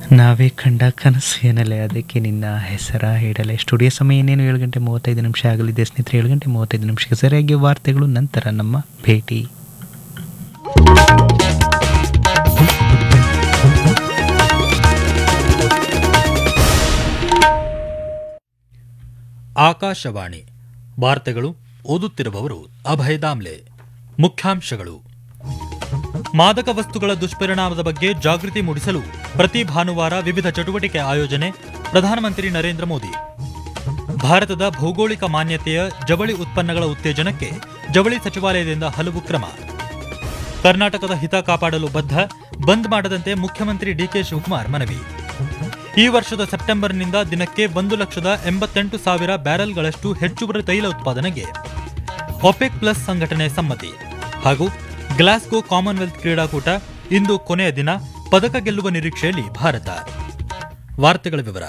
ನಾವೇ ಕಂಡ ಕನಸು ಏನಲೆ ಅದಕ್ಕೆ ನಿನ್ನ ಹೆಸರ ಇಡಲೆ ಸ್ಟುಡಿಯೋ ಸಮಯ ಇನ್ನೇನು ಏಳು ಗಂಟೆ ಮೂವತ್ತೈದು ನಿಮಿಷ ಆಗಲಿದೆ ಸ್ನೇಹಿತರೆ ಏಳು ಗಂಟೆ ಮೂವತ್ತೈದು ನಿಮಿಷಕ್ಕೆ ಸರಿಯಾಗಿ ವಾರ್ತೆಗಳು ನಂತರ ನಮ್ಮ ಭೇಟಿ ಆಕಾಶವಾಣಿ ವಾರ್ತೆಗಳು ಓದುತ್ತಿರುವವರು ಅಭಯ ದಾಮ್ಲೆ ಮುಖ್ಯಾಂಶಗಳು ಮಾದಕ ವಸ್ತುಗಳ ದುಷ್ಪರಿಣಾಮದ ಬಗ್ಗೆ ಜಾಗೃತಿ ಮೂಡಿಸಲು ಪ್ರತಿ ಭಾನುವಾರ ವಿವಿಧ ಚಟುವಟಿಕೆ ಆಯೋಜನೆ ಪ್ರಧಾನಮಂತ್ರಿ ನರೇಂದ್ರ ಮೋದಿ ಭಾರತದ ಭೌಗೋಳಿಕ ಮಾನ್ಯತೆಯ ಜವಳಿ ಉತ್ಪನ್ನಗಳ ಉತ್ತೇಜನಕ್ಕೆ ಜವಳಿ ಸಚಿವಾಲಯದಿಂದ ಹಲವು ಕ್ರಮ ಕರ್ನಾಟಕದ ಹಿತ ಕಾಪಾಡಲು ಬದ್ಧ ಬಂದ್ ಮಾಡದಂತೆ ಮುಖ್ಯಮಂತ್ರಿ ಡಿಕೆ ಶಿವಕುಮಾರ್ ಮನವಿ ಈ ವರ್ಷದ ಸೆಪ್ಟೆಂಬರ್ನಿಂದ ದಿನಕ್ಕೆ ಒಂದು ಲಕ್ಷದ ಎಂಬತ್ತೆಂಟು ಸಾವಿರ ಬ್ಯಾರೆಲ್ಗಳಷ್ಟು ಹೆಚ್ಚುವರಿ ತೈಲ ಉತ್ಪಾದನೆಗೆ ಒಪೆಕ್ ಪ್ಲಸ್ ಸಂಘಟನೆ ಸಮ್ಮತಿ ಹಾಗೂ ಗ್ಲಾಸ್ಗೋ ಕಾಮನ್ವೆಲ್ತ್ ಕ್ರೀಡಾಕೂಟ ಇಂದು ಕೊನೆಯ ದಿನ ಪದಕ ಗೆಲ್ಲುವ ನಿರೀಕ್ಷೆಯಲ್ಲಿ ಭಾರತ ವಾರ್ತೆಗಳ ವಿವರ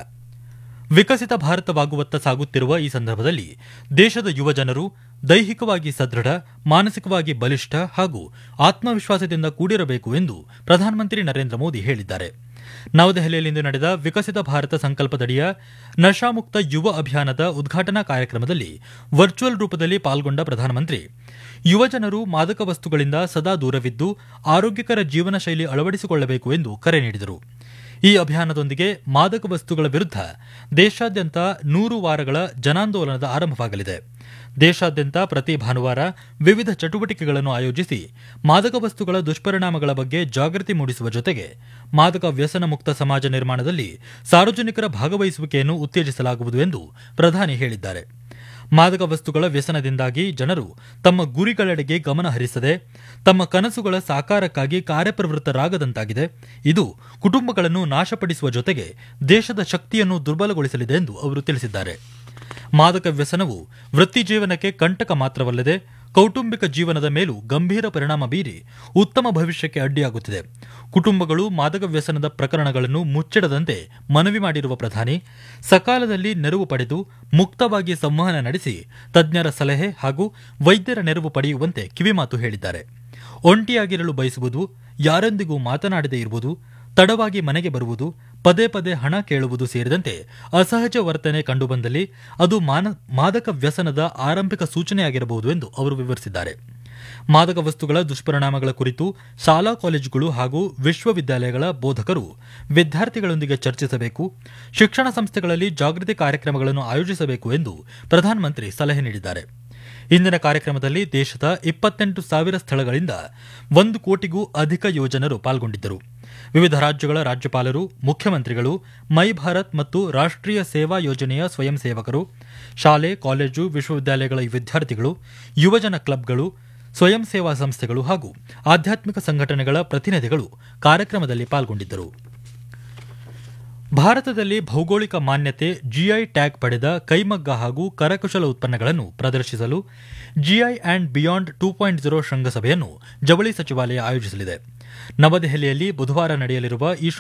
ವಿಕಸಿತ ಭಾರತವಾಗುವತ್ತ ಸಾಗುತ್ತಿರುವ ಈ ಸಂದರ್ಭದಲ್ಲಿ ದೇಶದ ಯುವಜನರು ದೈಹಿಕವಾಗಿ ಸದೃಢ ಮಾನಸಿಕವಾಗಿ ಬಲಿಷ್ಠ ಹಾಗೂ ಆತ್ಮವಿಶ್ವಾಸದಿಂದ ಕೂಡಿರಬೇಕು ಎಂದು ಪ್ರಧಾನಮಂತ್ರಿ ನರೇಂದ್ರ ಮೋದಿ ಹೇಳಿದ್ದಾರೆ ನವದೆಹಲಿಯಲ್ಲಿಂದು ನಡೆದ ವಿಕಸಿತ ಭಾರತ ಸಂಕಲ್ಪದಡಿಯ ನಶಾಮುಕ್ತ ಯುವ ಅಭಿಯಾನದ ಉದ್ಘಾಟನಾ ಕಾರ್ಯಕ್ರಮದಲ್ಲಿ ವರ್ಚುವಲ್ ರೂಪದಲ್ಲಿ ಪಾಲ್ಗೊಂಡ ಪ್ರಧಾನಮಂತ್ರಿ ಯುವಜನರು ಮಾದಕ ವಸ್ತುಗಳಿಂದ ಸದಾ ದೂರವಿದ್ದು ಆರೋಗ್ಯಕರ ಜೀವನ ಶೈಲಿ ಅಳವಡಿಸಿಕೊಳ್ಳಬೇಕು ಎಂದು ಕರೆ ನೀಡಿದರು ಈ ಅಭಿಯಾನದೊಂದಿಗೆ ಮಾದಕ ವಸ್ತುಗಳ ವಿರುದ್ಧ ದೇಶಾದ್ಯಂತ ನೂರು ವಾರಗಳ ಜನಾಂದೋಲನದ ಆರಂಭವಾಗಲಿದೆ ದೇಶಾದ್ಯಂತ ಪ್ರತಿ ಭಾನುವಾರ ವಿವಿಧ ಚಟುವಟಿಕೆಗಳನ್ನು ಆಯೋಜಿಸಿ ಮಾದಕ ವಸ್ತುಗಳ ದುಷ್ಪರಿಣಾಮಗಳ ಬಗ್ಗೆ ಜಾಗೃತಿ ಮೂಡಿಸುವ ಜೊತೆಗೆ ಮಾದಕ ವ್ಯಸನ ಮುಕ್ತ ಸಮಾಜ ನಿರ್ಮಾಣದಲ್ಲಿ ಸಾರ್ವಜನಿಕರ ಭಾಗವಹಿಸುವಿಕೆಯನ್ನು ಉತ್ತೇಜಿಸಲಾಗುವುದು ಎಂದು ಪ್ರಧಾನಿ ಹೇಳಿದ್ದಾರೆ ಮಾದಕ ವಸ್ತುಗಳ ವ್ಯಸನದಿಂದಾಗಿ ಜನರು ತಮ್ಮ ಗುರಿಗಳೆಡೆಗೆ ಗಮನ ಹರಿಸದೆ ತಮ್ಮ ಕನಸುಗಳ ಸಾಕಾರಕ್ಕಾಗಿ ಕಾರ್ಯಪ್ರವೃತ್ತರಾಗದಂತಾಗಿದೆ ಇದು ಕುಟುಂಬಗಳನ್ನು ನಾಶಪಡಿಸುವ ಜೊತೆಗೆ ದೇಶದ ಶಕ್ತಿಯನ್ನು ದುರ್ಬಲಗೊಳಿಸಲಿದೆ ಎಂದು ಅವರು ತಿಳಿಸಿದ್ದಾರೆ ಮಾದಕ ವ್ಯಸನವು ವೃತ್ತಿ ಜೀವನಕ್ಕೆ ಕಂಟಕ ಮಾತ್ರವಲ್ಲದೆ ಕೌಟುಂಬಿಕ ಜೀವನದ ಮೇಲೂ ಗಂಭೀರ ಪರಿಣಾಮ ಬೀರಿ ಉತ್ತಮ ಭವಿಷ್ಯಕ್ಕೆ ಅಡ್ಡಿಯಾಗುತ್ತಿದೆ ಕುಟುಂಬಗಳು ಮಾದಕ ವ್ಯಸನದ ಪ್ರಕರಣಗಳನ್ನು ಮುಚ್ಚಿಡದಂತೆ ಮನವಿ ಮಾಡಿರುವ ಪ್ರಧಾನಿ ಸಕಾಲದಲ್ಲಿ ನೆರವು ಪಡೆದು ಮುಕ್ತವಾಗಿ ಸಂವಹನ ನಡೆಸಿ ತಜ್ಞರ ಸಲಹೆ ಹಾಗೂ ವೈದ್ಯರ ನೆರವು ಪಡೆಯುವಂತೆ ಕಿವಿಮಾತು ಹೇಳಿದ್ದಾರೆ ಒಂಟಿಯಾಗಿರಲು ಬಯಸುವುದು ಯಾರೊಂದಿಗೂ ಮಾತನಾಡದೇ ಇರುವುದು ತಡವಾಗಿ ಮನೆಗೆ ಬರುವುದು ಪದೇ ಪದೇ ಹಣ ಕೇಳುವುದು ಸೇರಿದಂತೆ ಅಸಹಜ ವರ್ತನೆ ಕಂಡುಬಂದಲ್ಲಿ ಅದು ಮಾದಕ ವ್ಯಸನದ ಆರಂಭಿಕ ಸೂಚನೆಯಾಗಿರಬಹುದು ಎಂದು ಅವರು ವಿವರಿಸಿದ್ದಾರೆ ಮಾದಕ ವಸ್ತುಗಳ ದುಷ್ಪರಿಣಾಮಗಳ ಕುರಿತು ಶಾಲಾ ಕಾಲೇಜುಗಳು ಹಾಗೂ ವಿಶ್ವವಿದ್ಯಾಲಯಗಳ ಬೋಧಕರು ವಿದ್ಯಾರ್ಥಿಗಳೊಂದಿಗೆ ಚರ್ಚಿಸಬೇಕು ಶಿಕ್ಷಣ ಸಂಸ್ಥೆಗಳಲ್ಲಿ ಜಾಗೃತಿ ಕಾರ್ಯಕ್ರಮಗಳನ್ನು ಆಯೋಜಿಸಬೇಕು ಎಂದು ಪ್ರಧಾನಮಂತ್ರಿ ಸಲಹೆ ನೀಡಿದ್ದಾರೆ ಇಂದಿನ ಕಾರ್ಯಕ್ರಮದಲ್ಲಿ ದೇಶದ ಇಪ್ಪತ್ತೆಂಟು ಸಾವಿರ ಸ್ಥಳಗಳಿಂದ ಒಂದು ಕೋಟಿಗೂ ಅಧಿಕ ಯುವಜನರು ಪಾಲ್ಗೊಂಡಿದ್ದರು ವಿವಿಧ ರಾಜ್ಯಗಳ ರಾಜ್ಯಪಾಲರು ಮುಖ್ಯಮಂತ್ರಿಗಳು ಮೈ ಭಾರತ್ ಮತ್ತು ರಾಷ್ಟ್ರೀಯ ಸೇವಾ ಯೋಜನೆಯ ಸ್ವಯಂ ಸೇವಕರು ಶಾಲೆ ಕಾಲೇಜು ವಿಶ್ವವಿದ್ಯಾಲಯಗಳ ವಿದ್ಯಾರ್ಥಿಗಳು ಯುವಜನ ಕ್ಲಬ್ಗಳು ಸ್ವಯಂ ಸೇವಾ ಸಂಸ್ಥೆಗಳು ಹಾಗೂ ಆಧ್ಯಾತ್ಮಿಕ ಸಂಘಟನೆಗಳ ಪ್ರತಿನಿಧಿಗಳು ಕಾರ್ಯಕ್ರಮದಲ್ಲಿ ಪಾಲ್ಗೊಂಡಿದ್ದರು ಭಾರತದಲ್ಲಿ ಭೌಗೋಳಿಕ ಮಾನ್ಯತೆ ಜಿಐ ಟ್ಯಾಗ್ ಪಡೆದ ಕೈಮಗ್ಗ ಹಾಗೂ ಕರಕುಶಲ ಉತ್ಪನ್ನಗಳನ್ನು ಪ್ರದರ್ಶಿಸಲು GI and beyond two point zero ಶೃಂಗಸಭೆಯನ್ನು ಜವಳಿ ಸಚಿವಾಲಯ ಆಯೋಜಿಸಲಿದೆ ನವದೆಹಲಿಯಲ್ಲಿ ಬುಧವಾರ ನಡೆಯಲಿರುವ ಈ